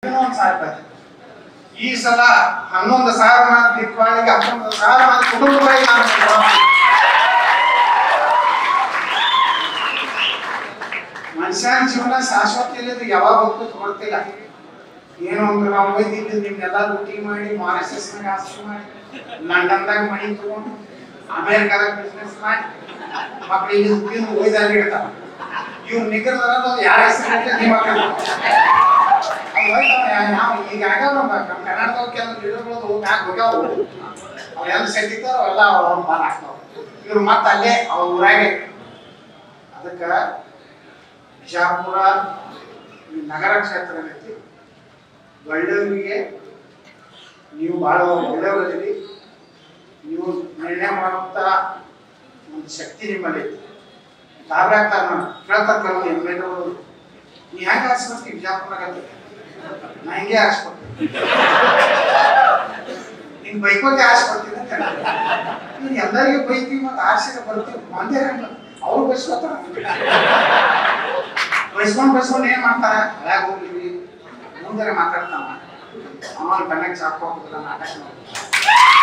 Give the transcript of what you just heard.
ಏನೋ ಒಂದ್ ಸಾವಿರ ರೂಪಾಯಿ ಈ ಸಲ ಹನ್ನೊಂದು ಸಾವಿರ ಮಂದಿ ದೀಪಾವಳಿಗೆ ಹನ್ನೊಂದು ಸಾವಿರ ಮಂದಿ ಕುಟುಂಬಗಳಿಗೆ ನಾನು ಕೊಡ್ತೀನಿ. ಮನುಷ್ಯನ ಜೀವನ ಶಾಶ್ವತ ಇಲ್ಲದು ಯಾವಾಗ ಹೋಗ್ಬೇಕು ಗೊತ್ತಿಲ್ಲ ಏನು ಅಂದ್ರೆ ನಾವು ಒಯ್ದಿದ್ದು ನಿಮ್ನೆಲ್ಲ ಲೂಟಿ ಮಾಡಿ ಮಾರಿಷಸ್ನಾಗ ಆಸ್ತಿ ಮಾಡಿ ಲಂಡನ್ದಾಗ ಮನಿ ತಗೊಂಡು ಅಮೇರಿಕಾದಾಗ ಬಿಸ್ನೆಸ್ ಮಾಡಿ ಮಕ್ಕಳಿಗೆ ತಿಂದು ಒಯ್ದಾಗ ಇಡ್ತಾವ ಇವ್ರು ನಿಗ್ರಹ ಯಾರ ಹೆಸರು ನೀವು ನಾವು ಈಗ ಆಗ್ಯಾವ ನಮ್ಮ ಕರ್ನಾಟಕದ ಕೆಲವು ಗಿಡಗಳು ಮ್ಯಾಗ ಹೋಗ್ಯಾವ ಅವೆಲ್ಲ ಸೆಟ್ಟಿರ್ತಾವ ಅವೆಲ್ಲ ಅವ್ರ ಮಾರ ಹಾಕ್ತಾವ ಇವ್ರು ಮತ್ತೆ ಅಲ್ಲೇ ಅವ್ರ ಊರಾಗೆ ಅದಕ್ಕ ಬಿಜಾಪುರ ಈ ನಗರ ಕ್ಷೇತ್ರ ಏನೈತಿ ಒಳ್ಳೆಯವರಿಗೆ ನೀವು ಬಹಳ ಒಳ್ಳೆಯವರಲ್ಲಿ ನೀವು ನಿರ್ಣಯ ಮಾಡುವಂತ ಒಂದು ಶಕ್ತಿ ನಿಮ್ಮಲ್ಲಿ ಐತಿ ಗಾಬರಿ ಆಗ್ತಾರ ನಾನು ಕೇಳ್ತಾರ ಕೆಲವು ಎಮ್ ಎಲ್ ನೀ ಹೆಂಗೆ ಆರಿಸ್ಬೇಕು ಬಿಜಾಪುರನಾಗ ನಾ ಹಿಂಗೆ ಆರಿಸ್ಕೊಡ್ತೀನಿ ನಿನ್ ಬೈಕೋತೆ ಆರಿಸ್ಕೊಡ್ತೀನಿ ಅಂತ ನೀನು ಎಲ್ಲರಿಗೂ ಬೈತೀವಿ ಮತ್ತೆ ಆರಿಸಿದ ಬರ್ತೀವಿ ಒಂದೇ ಅವ್ರು ಬೈಸ್ಕೊತಾರ ಬೈಸ್ಕೊಂಡ್ ಬೈಸ್ಕೊಂಡ್ ಏನ್ ಮಾಡ್ತಾರ ಒಳಗೆ ಹೋಗ್ಲಿ ಮುಂದೆ ಮಾತಾಡ್ತಾನ ಅವನ ಕಣ್ಣಕ್ಕೆ ಚಾಕು ಹಾಕೋದಿಲ್ಲ ನಾಟಕ ಮಾಡ್ತಾನ